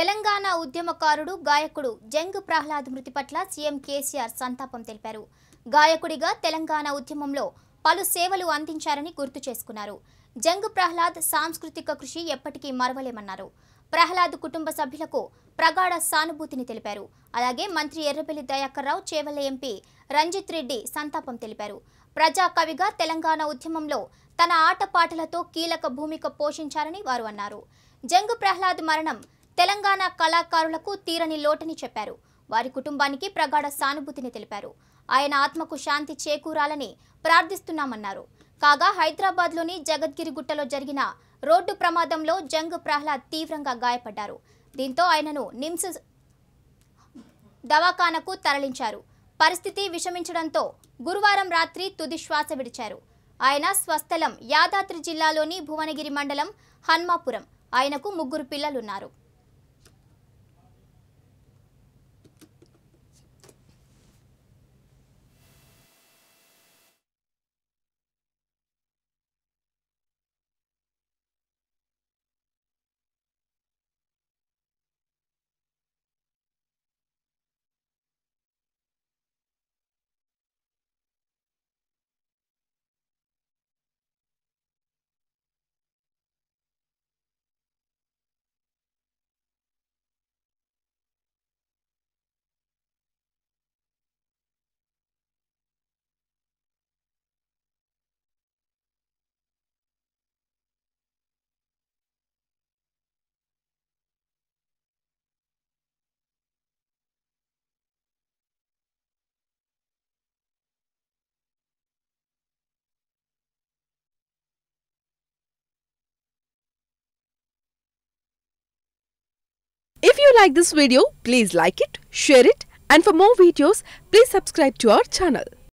తెలంగాణ ఉద్యమకారుడు గాయకుడు జంగ్ ప్రహ్లాద్ మృతి పట్ల సీఎం కేసీఆర్ సంతాపం తెలిపారు గాయకుడిగా తెలంగాణ ఉద్యమంలో పలు సేవలు అందించారని గుర్తు చేసుకున్నారు జంగ్ ప్రహ్లాద్ సాంస్కృతిక కృషి ఎప్పటికీ మరవలేమన్నారు ప్రహ్లాద్ కుటుంబ సభ్యులకు ప్రగాఢ సానుభూతిని తెలిపారు అలాగే మంత్రి ఎర్రబెల్లి దయాకర్రావు చేవెళ్ల ఎంపీ రంజిత్ రెడ్డి సంతాపం తెలిపారు ప్రజా కవిగా తెలంగాణ ఉద్యమంలో తన ఆటపాటలతో కీలక భూమిక పోషించారని వారు అన్నారు జంగ్ ప్రహ్లాద్ మరణం తెలంగాణ కళాకారులకు తీరని లోటని చెప్పారు వారి కుటుంబానికి ప్రగాఢ సానుభూతిని తెలిపారు ఆయన ఆత్మకు శాంతి చేకూరాలని ప్రార్థిస్తున్నామన్నారు కాగా హైదరాబాద్లోని జగద్గిరి గుట్టలో జరిగిన రోడ్డు ప్రమాదంలో జంగ్ ప్రహ్లాద్ తీవ్రంగా గాయపడ్డారు దీంతో ఆయనను నిమ్స్ దవాఖానకు తరలించారు పరిస్థితి విషమించడంతో గురువారం రాత్రి తుది శ్వాస విడిచారు ఆయన స్వస్థలం యాదాద్రి జిల్లాలోని భువనగిరి మండలం హన్మాపురం ఆయనకు ముగ్గురు పిల్లలున్నారు If you like this video, please like it, share it, and for more videos, please subscribe to our channel.